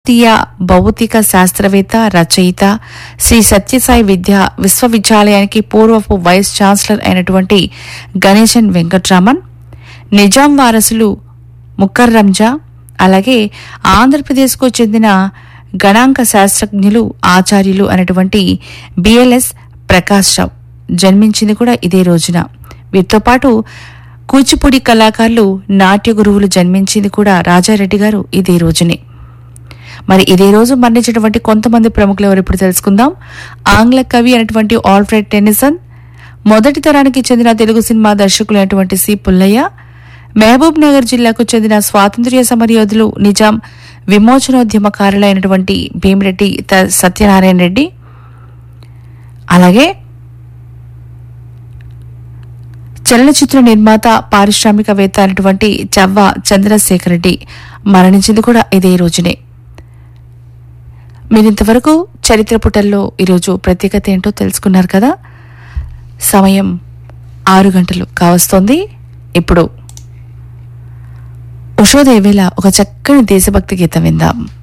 భారతీయ భౌతిక శాస్త్రవేత్త రచయిత శ్రీ సత్యసాయి విద్యా విశ్వవిద్యాలయానికి పూర్వపు వైస్ ఛాన్సలర్ అయినటువంటి గణేశన్ వెంకట్రామన్ నిజాం వారసులు ముక్కర్రంజా అలాగే ఆంధ్రప్రదేశ్కు చెందిన గణాంక శాస్త్రజ్ఞులు ఆచార్యులు అనేటువంటి బిఎల్ఎస్ ప్రకాష్ రావు జన్మించింది కూడా ఇదే రోజున వీరితో పాటు కూచిపూడి కళాకారులు నాట్య గురువులు జన్మించింది కూడా రాజారెడ్డి గారు ఇదే రోజునే మరి ఇదే రోజు మరణించినటువంటి కొంతమంది ప్రముఖులు ఎవరు ఇప్పుడు తెలుసుకుందాం ఆంగ్ల కవి అయినటువంటి ఆల్ఫ్రెడ్ టెన్నిసన్ మొదటి తరానికి చెందిన తెలుగు సినిమా దర్శకులు అయినటువంటి సి పుల్లయ్య మహబూబ్ నగర్ జిల్లాకు చెందిన స్వాతంత్ర్య సమరయోధులు నిజాం విమోచనోద్యమకారులైనటువంటి భీమిరెడ్డి త- సత్యనారాయణ రెడ్డి అలాగే చలనచిత్ర నిర్మాత పారిశ్రామికవేత్త అయినటువంటి చవ్వ చంద్రశేఖర్ రెడ్డి మరణించింది కూడా ఇదే రోజునే మీరు ఇంతవరకు చరిత్ర పుటల్లో ఈరోజు ప్రత్యేకత ఏంటో తెలుసుకున్నారు కదా సమయం ఆరు గంటలు కావస్తోంది ఇప్పుడు ఉషోదయ వేళ ఒక చక్కని దేశభక్తి గీతం విందాం